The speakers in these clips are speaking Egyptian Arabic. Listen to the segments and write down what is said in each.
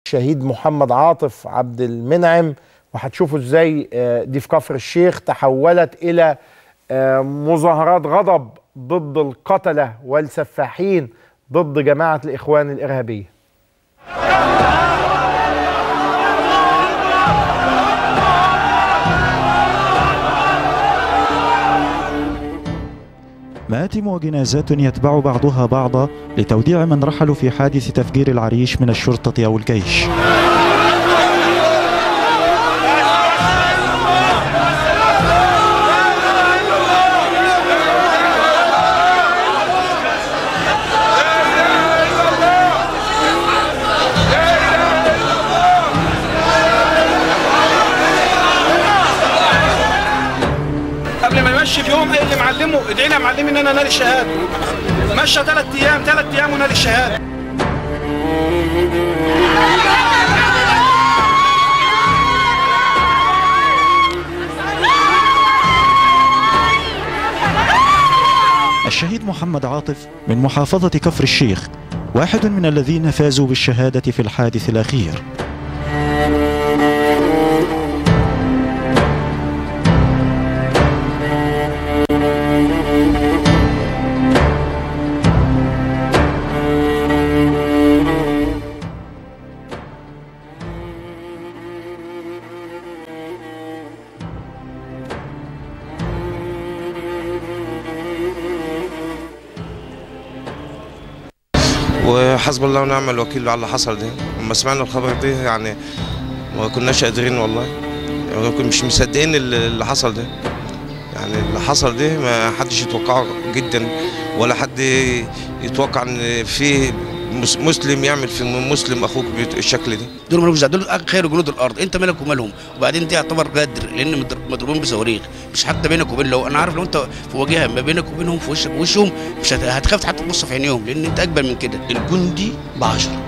الشهيد محمد عاطف عبد المنعم وهتشوفوا ازاي آه، دي في كفر الشيخ تحولت الى آه، مظاهرات غضب ضد القتله والسفاحين ضد جماعه الاخوان الارهابيه مآتم وجنازات يتبع بعضها بعضا لتوديع من رحلوا في حادث تفجير العريش من الشرطة أو الجيش قبل ما يمشي في يوم قال لي معلمه ادعي لي يا معلمي ان انا نال الشهاده مشى ثلاث ايام ثلاث ايام ونال الشهاده الشهيد محمد عاطف من محافظة كفر الشيخ واحد من الذين فازوا بالشهادة في الحادث الأخير وحسب الله ونعم الوكيل على اللي حصل ده لما سمعنا الخبر ده يعني ما كناش قادرين والله يعني كنا مش مصدقين اللي اللي حصل ده يعني اللي حصل ده ما حدش يتوقعه جدا ولا حد يتوقع ان في مس- مسلم يعمل في مسلم اخوك بالشكل ده دول مالهمش دعوه دول خير جنود الارض انت مالك ومالهم وبعدين دي يعتبر غدر لان مضر- مضروبين بصواريخ مش حتى بينك وبين لو انا عارف لو انت في واجهه ما بينك وبينهم في وشك وشهم مش هت- هتخاف حتى تبص في عينيهم لان انت اكبر من كده الجندي بعشرة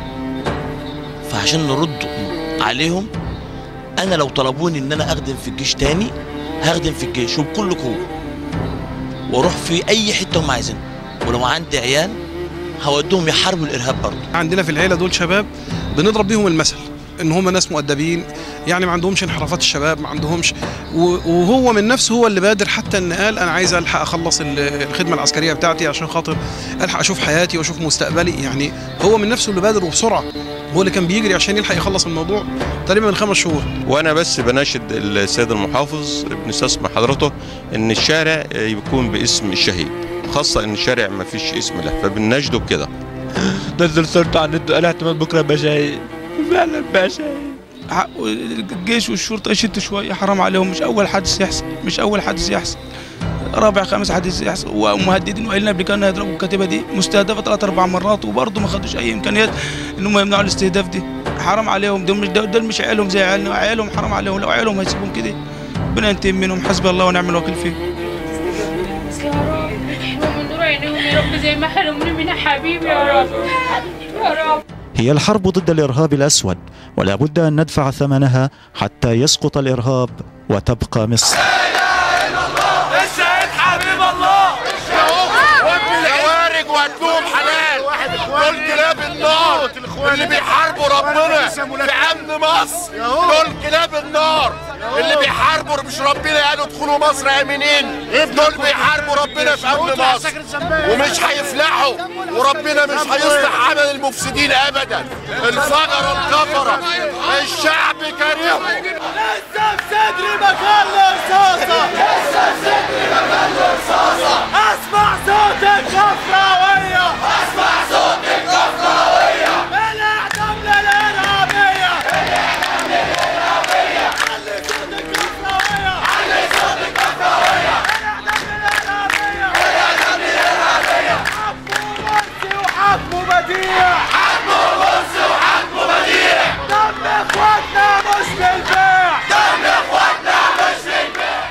فعشان نرد عليهم انا لو طلبوني ان انا اخدم في الجيش تاني هخدم في الجيش وبكل قوه واروح في اي حته هم عايزينها ولو عندي عيال هودهم يحاربوا الارهاب برضه عندنا في العيله دول شباب بنضرب بيهم المثل ان هم ناس مؤدبين يعني ما عندهمش انحرافات الشباب ما عندهمش و- وهو من نفسه هو اللي بادر حتى ان قال انا عايز الحق اخلص ال- الخدمه العسكريه بتاعتي عشان خاطر الحق اشوف حياتي واشوف مستقبلي يعني هو من نفسه اللي بادر وبسرعه هو اللي كان بيجري عشان يلحق يخلص الموضوع تقريبا من خمس شهور وانا بس بناشد السيد المحافظ بنستسمح حضرته ان الشارع يكون باسم الشهيد خاصة ان الشارع ما فيش اسم له فبنناشده بكده نزل صورته على النت قال احتمال بكره ابقى شهيد فعلا بقى شهيد حق- الجيش والشرطه يشدوا شويه حرام عليهم مش اول حادث يحصل مش اول حادث يحصل رابع خامس حادث يحصل ومهددين وقايلين قبل كده هيضربوا الكتيبه دي مستهدفه ثلاث اربع مرات وبرضه ما خدوش اي امكانيات ان هم يمنعوا الاستهداف دي حرام عليهم دول مش دول مش عيالهم زي عيالنا عيالهم حرام عليهم لو عيالهم هيسيبهم كده ربنا ينتقم منهم حسبي الله ونعم الوكيل فيهم يا رب ومن نور عينيهم يا رب زي ما حرموني من حبيبي يا رب يا رب هي الحرب ضد الإرهاب الأسود ولا بد أن ندفع ثمنها حتى يسقط الإرهاب وتبقى مصر الشهيد حبيب الله خوارج وهتلوهم حلال دول كلاب النار اللي بيحاربوا ربنا في امن مصر دول كلاب النار اللي بيحاربوا مش ربنا قالوا ادخلوا مصر امنين دول بيحاربوا ربنا في امن مصر ومش هيفلحوا وربنا مش هيصلح عمل المفسدين ابدا الفجر الكفره الشعب كريم لسه في صدري مكان رصاصه لسه في صدري مكان رصاصه اسمع صوت الكفراويه اسمع صوت الكفراويه الاعدام للارهابيه الاعدام للارهابيه علي صوت الكفراويه علي صوت الكفراويه الاعدام للارهابيه الاعدام للارهابيه حكمه مرسي وحكمه بديع حكمه مرسي وحكمه بديع دم اخواتنا مش للبيع دم اخواتنا مش للبيع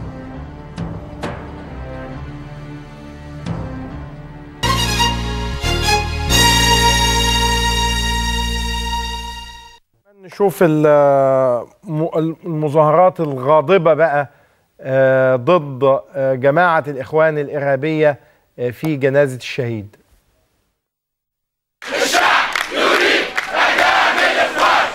نشوف ال- م- المظاهرات الغاضبة بقى آه، ضد آه، جماعة الإخوان الإرهابية آه، في جنازة الشهيد يريد اعدام الاخوان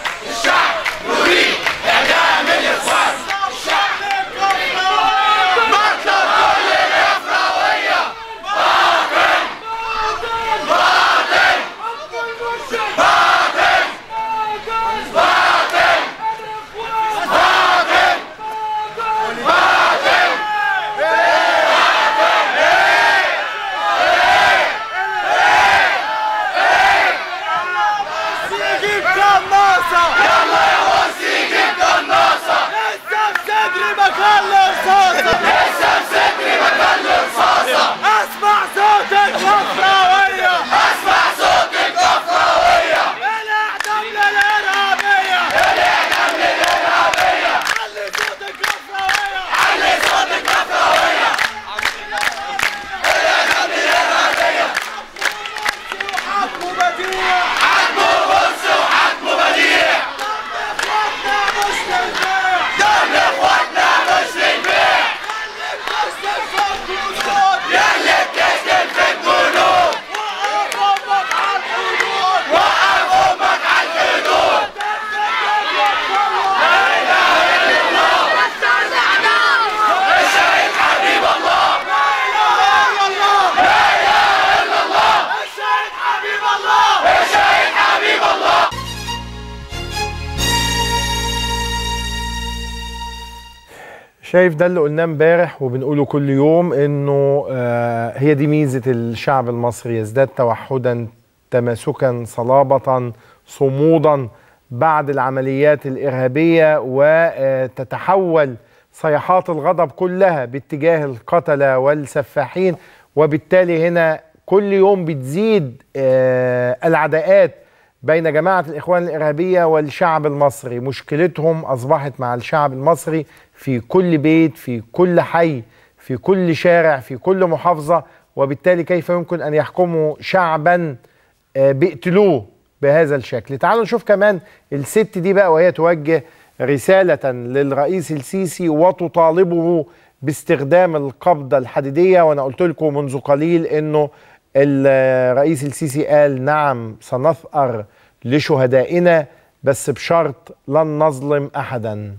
شايف ده اللي قلناه امبارح وبنقوله كل يوم انه آه هي دي ميزه الشعب المصري يزداد توحدا تماسكا صلابه صمودا بعد العمليات الارهابيه وتتحول صيحات الغضب كلها باتجاه القتله والسفاحين وبالتالي هنا كل يوم بتزيد آه العداءات بين جماعة الإخوان الإرهابية والشعب المصري مشكلتهم أصبحت مع الشعب المصري في كل بيت في كل حي في كل شارع في كل محافظة وبالتالي كيف يمكن أن يحكموا شعبا آه، بيقتلوه بهذا الشكل تعالوا نشوف كمان الست دي بقى وهي توجه رسالة للرئيس السيسي وتطالبه باستخدام القبضة الحديدية وأنا قلت لكم منذ قليل أنه الرئيس السيسي قال نعم سنثأر لشهدائنا بس بشرط لن نظلم أحدا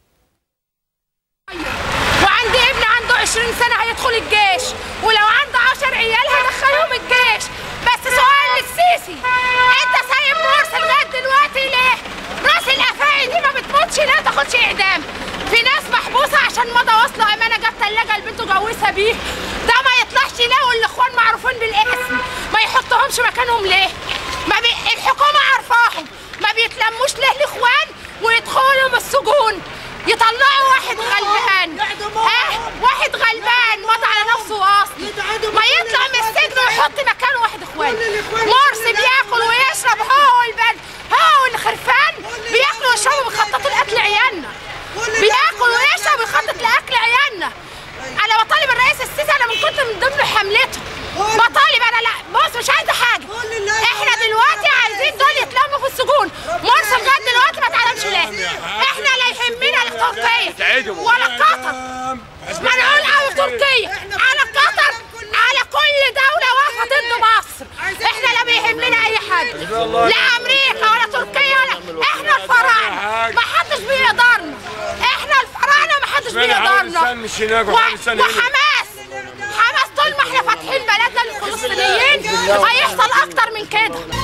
وعندي ابن عنده 20 سنة هيدخل الجيش ولو عنده 10 عيال هدخلهم الجيش بس سؤال للسيسي انت سايب مرسي لغاية دلوقتي ليه؟ راس الافاعي دي ما بتموتش ليه تاخدش اعدام؟ في ناس محبوسة عشان مضى وصلوا امانة جاب تلاجة لبنته جوزها بيه ده ما يطلعش ليه والاخوان معروفين بالاسم ما يحطهمش مكانهم ليه؟ ما بي... الحكومة عارفاهم ما بيتلموش ليه الاخوان ويدخلوا من السجون يطلعوا واحد غلبان ها واحد غلبان مضى على نفسه واصل ما يطلع من السجن ويحط مكانه واحد اخوان مرسي بياكل ويشرب هو والبلد هو والخرفان بياكلوا ويشربوا بيخططوا لاكل عيالنا بياكل ويشرب ويخطط لاكل عيالنا انا بطالب الرئيس السيسي انا من كنت من ضمن حملته بطالب انا لا بص مش عايزه حاجه احنا دلوقتي عايزين دول يتلموا في السجون مرسي لغايه دلوقتي ما تعلمش ليه احنا لا يهمنا لا تركيا ولا قطر منعول قوي تركيا على قطر على كل دوله واقفه ضد مصر احنا لا بيهمنا اي حد لا امريكا ولا تركيا ولا احنا الفراعنه ما حدش بيقدرنا احنا الفراعنه ما حدش بيقدرنا و- وحماس حماس طول ما احنا فاتحين بلدنا للفلسطينيين هيحصل اكتر من كده